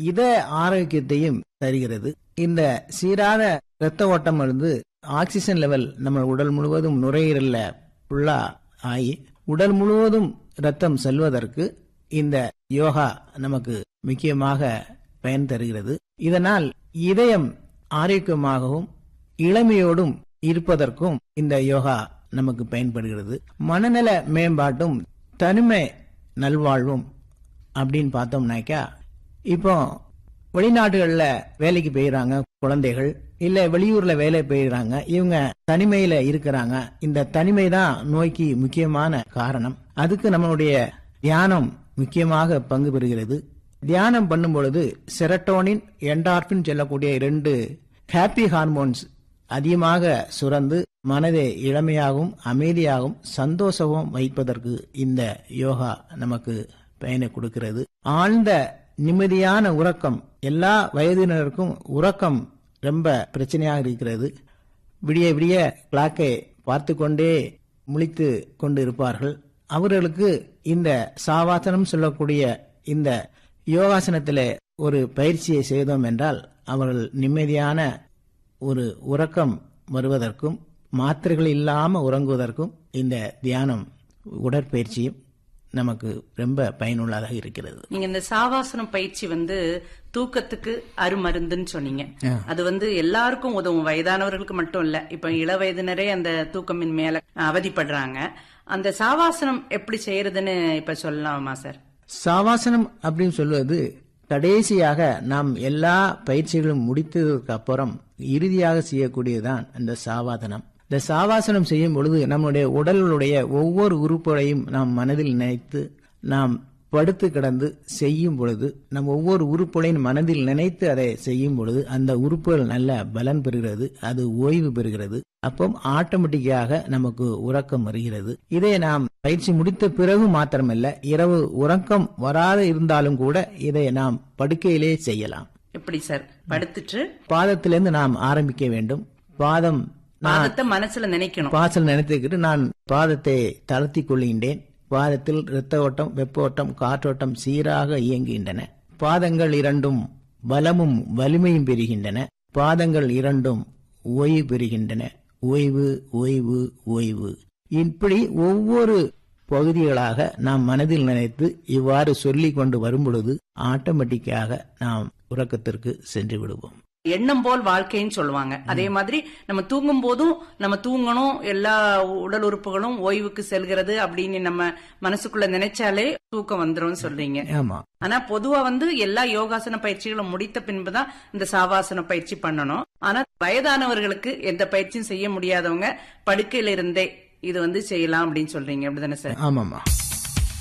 இத ஆரோக்கியத்தையும் தருகிறது இந்த சீரான இரத்த ஓட்டம் இருந்து ஆக்சிஜன் லெவல் நம்ம உடல் முழுவதும் நுரையீரல்ல ஃபுல்லா ஆகி உடல் முழுவதும் ரத்தம் செல்வதற்கு இந்த யோகா நமக்கு முக்கியமாக பயன் தருகிறது இதனால் இதயம் ஆரோக்கியமாகவும் இளமையோடும் இருப்பதற்கும் இந்த யோகா நமக்கு பயன்படுகிறது மனநல மேம்பாட்டும் தனிமை நல்வாழ்வும் அப்படின்னு பார்த்தோம்னாக்கா இப்போ வெளிநாடுகள்ல வேலைக்கு போயிடுறாங்க குழந்தைகள் இல்ல வெளியூர்ல வேலை போயிடுறாங்க இவங்க தனிமையில இருக்கிறாங்க இந்த தனிமை தான் நோய்க்கு முக்கியமான காரணம் அதுக்கு நம்மளுடைய தியானம் முக்கியமாக பங்கு பெறுகிறது தியானம் பண்ணும் பொழுது செரட்டோனின் என்டார்பின் சொல்லக்கூடிய இரண்டு ஹாப்பி ஹார்மோன்ஸ் அதிகமாக சுரந்து மனதை இளமையாகவும் அமைதியாகவும் சந்தோஷமும் வைப்பதற்கு இந்த யோகா நமக்கு பயனை கொடுக்கிறது ஆழ்ந்த நிம்மதியான உறக்கம் எல்லா வயதினருக்கும் உறக்கம் ரொம்ப பிரச்சனையாக இருக்கிறது விடிய விடிய கிளாக்கை பார்த்து கொண்டே முழித்து கொண்டு இருப்பார்கள் அவர்களுக்கு இந்த சாவாசனம் சொல்லக்கூடிய இந்த யோகாசனத்தில் ஒரு பயிற்சியை செய்தோம் என்றால் அவர்கள் நிம்மதியான ஒரு உறக்கம் வருவதற்கும் மாத்திரைகள் இல்லாம உறங்குவதற்கும் இந்த தியானம் உடற்பயிற்சியும் நமக்கு ரொம்ப பயனுள்ளதாக இருக்கிறது நீங்க இந்த சாவாசனம் பயிற்சி வந்து தூக்கத்துக்கு அருமருந்துன்னு சொன்னீங்க அது வந்து எல்லாருக்கும் உதவும் வயதானவர்களுக்கு மட்டும் இல்ல இப்ப இள வயதினரே அந்த தூக்கமின்மையால அவதிப்படுறாங்க அந்த சாவாசனம் எப்படி செய்யறதுன்னு இப்ப சொல்லலாமா சார் சாவாசனம் அப்படின்னு சொல்வது கடைசியாக நாம் எல்லா பயிற்சிகளும் முடித்ததற்கு அப்புறம் இறுதியாக செய்யக்கூடியதுதான் இந்த சாவாசனம் இந்த சாவாசனம் செய்யும் பொழுது நம்முடைய உடலுடைய ஒவ்வொரு உறுப்புகளையும் நாம் மனதில் நினைத்து நாம் படுத்து கிடந்து செய்யும் பொழுது நம் ஒவ்வொரு உறுப்புகளையும் மனதில் நினைத்து அதை செய்யும் பொழுது அந்த உறுப்புகள் நல்ல பலன் பெறுகிறது அது ஓய்வு பெறுகிறது அப்போ ஆட்டோமேட்டிக்காக நமக்கு உறக்கம் வருகிறது இதை நாம் பயிற்சி முடித்த பிறகு மாத்திரமல்ல இரவு உறக்கம் வராத இருந்தாலும் கூட இதை நாம் படுக்கையிலே செய்யலாம் எப்படி சார் படுத்துட்டு பாதத்திலிருந்து நாம் ஆரம்பிக்க வேண்டும் பாதம் பாதத்தை மனசுல நினைக்கணும் பாசல் நினைத்துக்கிட்டு நான் பாதத்தை தளர்த்தி கொள்கின்றேன் பாதத்தில் இரத்த ஓட்டம் வெப்ப ஓட்டம் காற்றோட்டம் சீராக இயங்குகின்றன பாதங்கள் இரண்டும் பலமும் வலிமையும் பெறுகின்றன பாதங்கள் இரண்டும் ஓய்வு பெறுகின்றன ஓய்வு ஓய்வு ஓய்வு இப்படி ஒவ்வொரு பகுதிகளாக நாம் மனதில் நினைத்து இவ்வாறு சொல்லிக் கொண்டு வரும் பொழுது ஆட்டோமேட்டிக்காக நாம் உறக்கத்திற்கு சென்று விடுவோம் எண்ணம் போல் வாழ்க்கைன்னு சொல்லுவாங்க அதே மாதிரி நம்ம தூங்கும் போதும் நம்ம தூங்கணும் எல்லா உடல் உறுப்புகளும் ஓய்வுக்கு செல்கிறது அப்படின்னு நம்ம மனசுக்குள்ள நினைச்சாலே தூக்கம் வந்துரும் சொல்றீங்க ஆமா ஆனா பொதுவா வந்து எல்லா யோகாசன பயிற்சிகளும் முடித்த பின்புதான் இந்த சாவாசன பயிற்சி பண்ணணும் ஆனா வயதானவர்களுக்கு எந்த பயிற்சியும் செய்ய முடியாதவங்க படுக்கையில இருந்தே இது வந்து செய்யலாம் அப்படின்னு சொல்றீங்க அப்படிதானே சார் ஆமாமா